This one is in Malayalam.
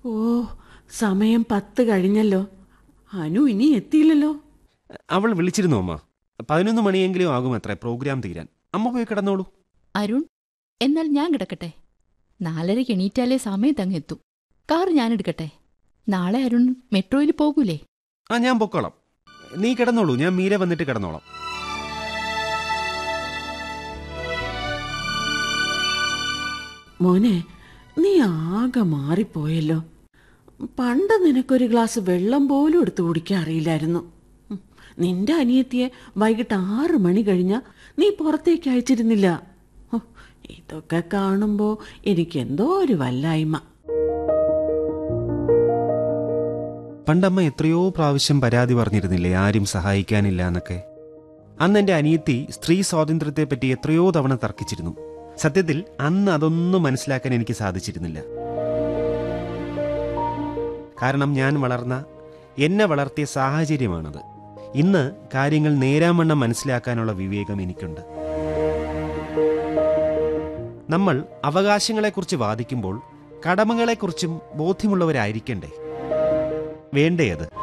ഓ സമയം പത്ത് കഴിഞ്ഞല്ലോ അനു ഇനി എത്തിയില്ലല്ലോ അവൾ വിളിച്ചിരുന്നു അമ്മ പതിനൊന്ന് മണിയെങ്കിലും ആകും അത്രേ പ്രോഗ്രാം തീരാൻ അമ്മ പോയി കിടന്നോളൂ അരുൺ എന്നാൽ ഞാൻ കിടക്കട്ടെ നാലരയ്ക്ക് എണീറ്റാലേ സമയത്ത് അങ്ങ് എത്തും കാർ ഞാൻ എടുക്കട്ടെ നാളെ അരുൺ മെട്രോയിൽ പോകൂലേ ആ ഞാൻ പൊക്കോളാം നീ കിടന്നോളൂ ഞാൻ മീര വന്നിട്ട് കിടന്നോളാം മോനെ നീ ആകെ മാറിപ്പോയല്ലോ പണ്ട് നിനക്കൊരു ഗ്ലാസ് വെള്ളം പോലും എടുത്തു കുടിക്കാൻ അറിയില്ലായിരുന്നു ഉം, നിന്റെ അനിയത്തിയെ വൈകിട്ട് ആറ് മണി കഴിഞ്ഞ നീ പുറത്തേക്ക് അയച്ചിരുന്നില്ല ഹോ, ഇതൊക്കെ കാണുമ്പോ എനിക്കെന്തോ ഒരു വല്ലായ്മ പണ്ടമ്മ എത്രയോ പ്രാവശ്യം പരാതി പറഞ്ഞിരുന്നില്ലേ ആരും സഹായിക്കാനില്ല എന്നൊക്കെ അന്ന് എൻ്റെ അനിയത്തി സ്ത്രീ സ്വാതന്ത്ര്യത്തെപ്പറ്റി എത്രയോ തവണ തർക്കിച്ചിരുന്നു സത്യത്തിൽ അന്ന് അതൊന്നും മനസ്സിലാക്കാൻ എനിക്ക് സാധിച്ചിരുന്നില്ല കാരണം ഞാൻ വളർന്ന എന്നെ വളർത്തിയ സാഹചര്യമാണത് ഇന്ന് കാര്യങ്ങൾ നേരാമണ്ണം മനസ്സിലാക്കാനുള്ള വിവേകം എനിക്കുണ്ട് നമ്മൾ അവകാശങ്ങളെക്കുറിച്ച് വാദിക്കുമ്പോൾ കടമകളെക്കുറിച്ചും ബോധ്യമുള്ളവരായിരിക്കണ്ടേ വേണ്ടേ അത്